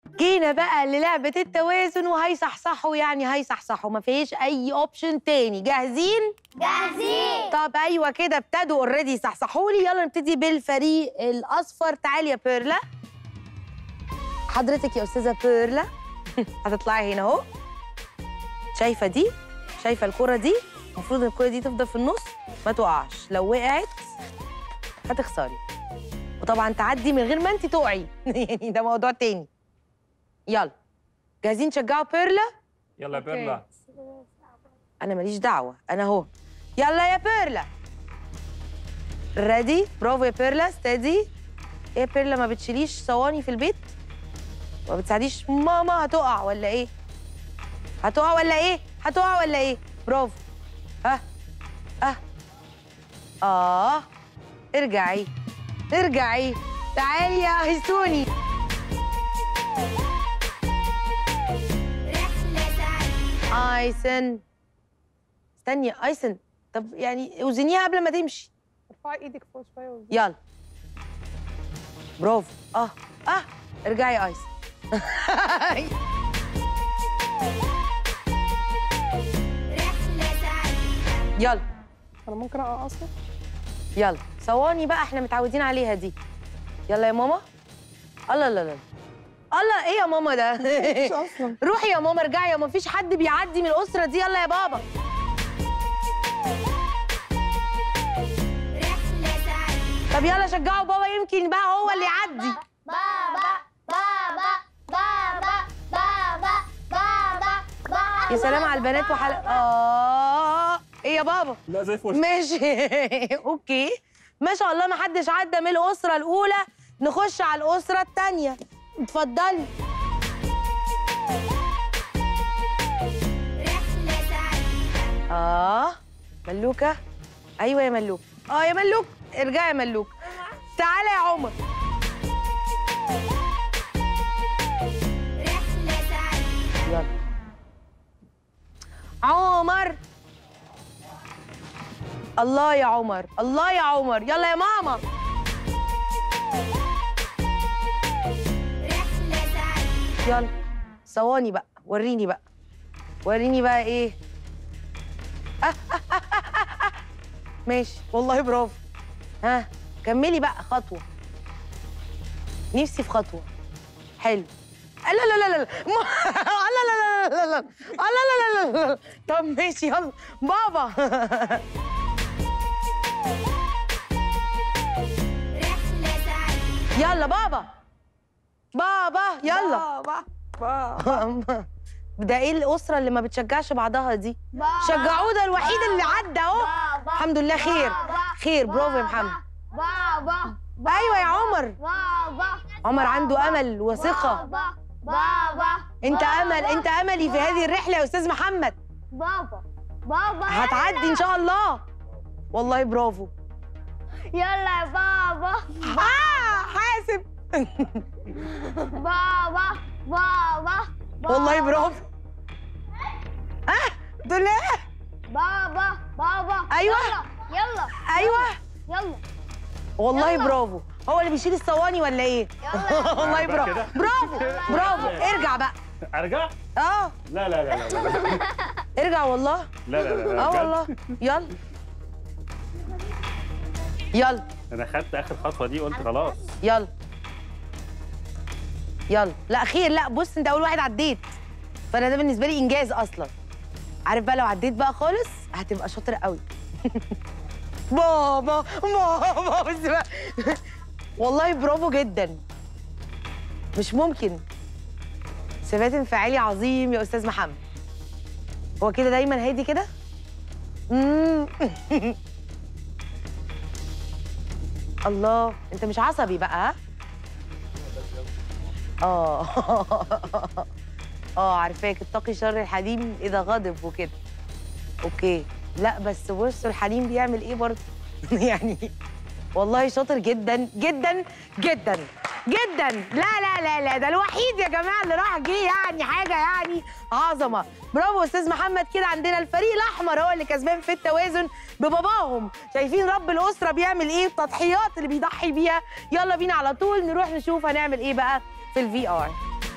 جينا بقى للعبة التوازن وهيصحصحوا يعني هيصحصحوا ما فيش أي أوبشن تاني جاهزين؟ جاهزين طب أيوة كده ابتدوا اوريدي يصحصحوا لي يلا نبتدي بالفريق الأصفر تعالي يا بيرلا حضرتك يا أستاذة بيرلا هتطلعي هنا أهو شايفة دي؟ شايفة الكرة دي؟ المفروض إن الكرة دي تفضل في النص ما تقعش لو وقعت هتخسري وطبعا تعدي من غير ما انت تقعي يعني ده موضوع تاني يلا جاهزين تشجعوا بيرلا يلا يا بيرلا انا ماليش دعوه انا اهو يلا يا بيرلا ريدي برافو يا بيرلا ستادي ايه يا بيرلا ما بتشيليش صواني في البيت ما بتساعديش ماما هتقع ولا ايه هتقع ولا ايه هتقع ولا ايه برافو ها اه اه ارجعي ارجعي تعالي يا هيسوني رحلة سعيدة ايسن استني يا ايسن طب يعني اوزنيها قبل ما تمشي ارفعي ايدك فوق شويه وزي. يلا برافو اه اه ارجعي يا ايسن رحلة سعيدة يلا انا ممكن اقع اصلا يلا صواني بقى احنا متعودين عليها دي يلا يا ماما الله لا لا الله ايه يا ماما ده مش اصلا روحي يا ماما ارجعي يا ما فيش حد بيعدي من الاسره دي يلا يا بابا رحلة سعيدة طب يلا شجعوا بابا يمكن بقى هو اللي يعدي بابا بابا بابا بابا بابا بابا يا سلام على البنات وحل اه ايه يا بابا لا زي الفل ماشي اوكي ما شاء الله ما حدش عدى من الاسره الاولى نخش على الاسره الثانيه اتفضلي رحلة سعيدة اه ملوكه ايوه يا ملوك اه يا ملوك ارجعي يا ملوك تعالى يا عمر رحلة سعيدة يلا عمر الله يا عمر الله يا عمر يلا يا ماما رحلة سعيدة يلا ثواني بقى وريني بقى وريني بقى ايه آه آه آه آه آه آه. ماشي والله برافو ها كملي بقى خطوه نفسي في خطوه حلو لا لا لا لا لا ما- لا لا لا لا لا لا لا لا لا لا طب ماشي يلا بابا رحلة سعيدة يلا بابا بابا يلا بابا بابا ده ايه الاسره اللي ما بتشجعش بعضها دي بابا شجعوه ده الوحيد اللي عدى اهو بابا الحمد لله خير بابا. خير برافو يا محمد بابا ايوه يا عمر بابا عمر عنده امل وثقه بابا بابا انت امل انت املي في هذه الرحله يا استاذ محمد بابا بابا هتعدي ان شاء الله والله برافو يلا يا بابا اه حاسب بابا بابا والله برافو اه دول ايه بابا بابا أيوة. يلا يلا ايوه يلا والله يلا. برافو هو اللي بيشيل الصواني ولا ايه والله بقى برافو كده. برافو برافو ارجع بقى ارجع اه لا لا لا لا لا ارجع والله لا لا لا اه بجد. والله يلا يلا انا خدت اخر خطوه دي قلت خلاص يلا يلا لا خير لا بص انت اول واحد عديت فانا ده بالنسبه لي انجاز اصلا عارف بقى لو عديت بقى خالص هتبقى شاطر قوي بابا بابا بس بقى والله برافو جدا مش ممكن ثبات انفعالي عظيم يا استاذ محمد هو كده دايما هادي كده مم. الله انت مش عصبي بقى ها اه اه عارفاك اتقي شر الحليم اذا غضب وكده اوكي لا بس بصوا الحليم بيعمل ايه برضه يعني والله شاطر جدا جدا جدا جدا لا لا لا لا ده الوحيد يا جماعه اللي راح جه يعني حاجه يعني عظمه برافو استاذ محمد كده عندنا الفريق الاحمر هو اللي كسبان في التوازن بباباهم شايفين رب الاسره بيعمل ايه التضحيات اللي بيضحي بيها يلا بينا على طول نروح نشوف هنعمل ايه بقى في الفي ار